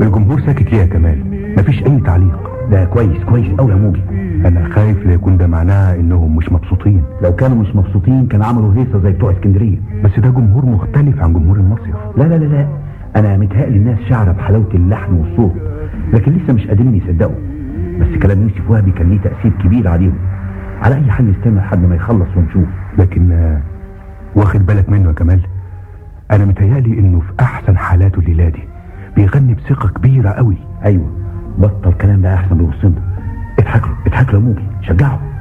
الجمهور ساكت ليه يا كمال مفيش اي تعليق ده كويس كويس قوي يا موجي انا خايف لا يكون ده معناها انهم مش مبسوطين لو كانوا مش مبسوطين كان عملوا هيصه زي بتوع اسكندريه بس ده جمهور مختلف عن جمهور المصيف لا لا لا لا انا متهيألي الناس شعره بحلاوه اللحن والصوت لكن لسه مش قادرين يصدقوا بس كلام يوسف وهبي كان ليه تاثير كبير عليهم على اي حال نستنى لحد ما يخلص ونشوف لكن آه، واخد بالك منه يا كمال انا متهيألي انه في احسن حالاته الليله دي بيغني بثقه كبيره قوي ايوه بطل كلام ده احسن بيوصلنا اضحك له اضحك له يا موجي شجعه